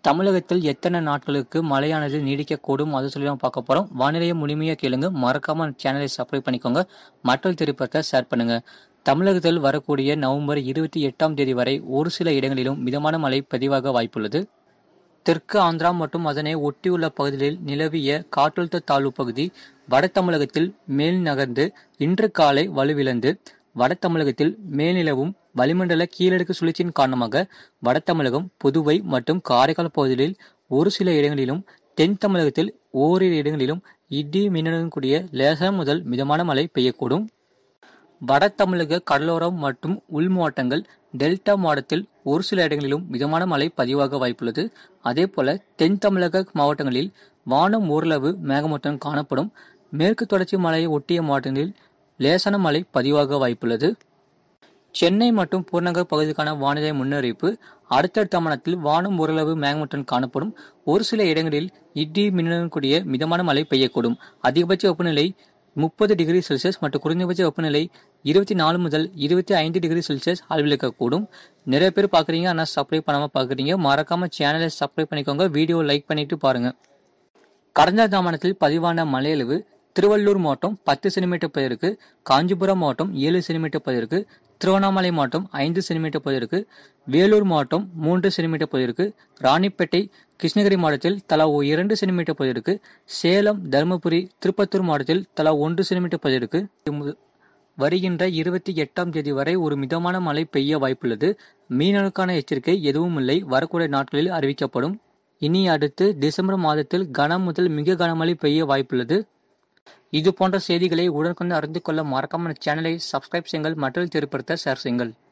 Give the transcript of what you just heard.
தமிழகத்தில் எத்தனை நாட்களுக்கு மழையானது நீடிக்கக்கூடும் அதை சொல்லி தான் பார்க்க போகிறோம் வானிலையை முழுமையாக கேளுங்க மறக்காம சேனலை சப்ஸ்கிரைப் பண்ணிக்கோங்க மக்கள் தெரிவிப்பதை ஷேர் பண்ணுங்க தமிழகத்தில் வரக்கூடிய நவம்பர் இருபத்தி எட்டாம் தேதி வரை ஒரு சில இடங்களிலும் மிதமான மழை பதிவாக வாய்ப்புள்ளது தெற்கு ஆந்திரா மற்றும் அதனை ஒட்டியுள்ள பகுதிகளில் நிலவிய காற்றழுத்த தாழ்வு பகுதி வட தமிழகத்தில் மேல் நகர்ந்து இன்று காலை வலுவிழந்து வட தமிழகத்தில் மேல்நிலவும் வளிமண்டல கீழடுக்கு சுழற்சியின் காரணமாக வட தமிழகம் புதுவை மற்றும் காரைக்கால் பகுதிகளில் ஒரு சில இடங்களிலும் தென் தமிழகத்தில் ஓரிரு இடங்களிலும் இடி மின்னலுடன் கூடிய லேசான முதல் மிதமான மழை பெய்யக்கூடும் வட தமிழக கடலோரம் மற்றும் உள் மாவட்டங்கள் டெல்டா மாவட்டத்தில் ஒரு சில இடங்களிலும் மிதமான மழை பதிவாக வாய்ப்புள்ளது அதே போல தென் தமிழக மாவட்டங்களில் வானம் ஓரளவு மேகமூட்டம் காணப்படும் மேற்கு தொடர்ச்சி மலையை ஒட்டிய மாவட்டங்களில் லேசான மழை பதிவாக வாய்ப்புள்ளது சென்னை மற்றும் புறநகர் பகுதிக்கான வானிலை முன்னறிவிப்பு அடுத்தடுத்த மணத்தில் வானம் ஓரளவு மேகமூட்டம் காணப்படும் ஒரு சில இடங்களில் இடி மின்னலுடன் கூடிய மிதமான மழை பெய்யக்கூடும் அதிகபட்ச வெப்பநிலை முப்பது டிகிரி செல்சியஸ் மற்றும் குறைந்தபட்ச வெப்பநிலை இருபத்தி நாலு முதல் இருபத்தி ஐந்து டிகிரி செல்சியஸ் அளவிருக்கக்கூடும் நிறைய பேர் பார்க்குறீங்க ஆனால் சப்ஸ்கிரைப் பண்ணாமல் பார்க்குறீங்க மறக்காம சேனலை சப்ஸ்கிரைப் பண்ணிக்கோங்க வீடியோ லைக் பண்ணிட்டு பாருங்க கடந்த தாமனத்தில் பதிவான மழையளவு திருவள்ளூர் மாவட்டம் பத்து சென்டிமீட்டர் பதிருக்கு காஞ்சிபுரம் மாவட்டம் ஏழு சென்டிமீட்டர் பதிருக்கு திருவண்ணாமலை மாவட்டம் ஐந்து சென்டிமீட்டர் பதிருக்கு வேலூர் மாவட்டம் மூன்று சென்டிமீட்டர் பதிருக்கு ராணிப்பேட்டை கிருஷ்ணகிரி மாவட்டத்தில் தலா இரண்டு சென்டிமீட்டர் பதிருக்கு சேலம் தருமபுரி திருப்பத்தூர் மாவட்டத்தில் தலா ஒன்று சென்டிமீட்டர் பதிருக்கு வருகின்ற இருபத்தி எட்டாம் தேதி வரை ஒரு மிதமான மழை பெய்ய வாய்ப்புள்ளது மீனவருக்கான எச்சரிக்கை எதுவும் இல்லை வரக்கூடிய நாட்களில் அறிவிக்கப்படும் இனி அடுத்து டிசம்பர் மாதத்தில் கனம் முதல் மிக கனமழை பெய்ய வாய்ப்புள்ளது இது போன்ற செய்திகளை உடனுக்குடன் அறிந்து கொள்ள மறக்காம சேனலை சப்ஸ்கிரைப் செய்யுங்கள் மற்றும் திருப்பத்தை ஷேர் செய்யுங்கள்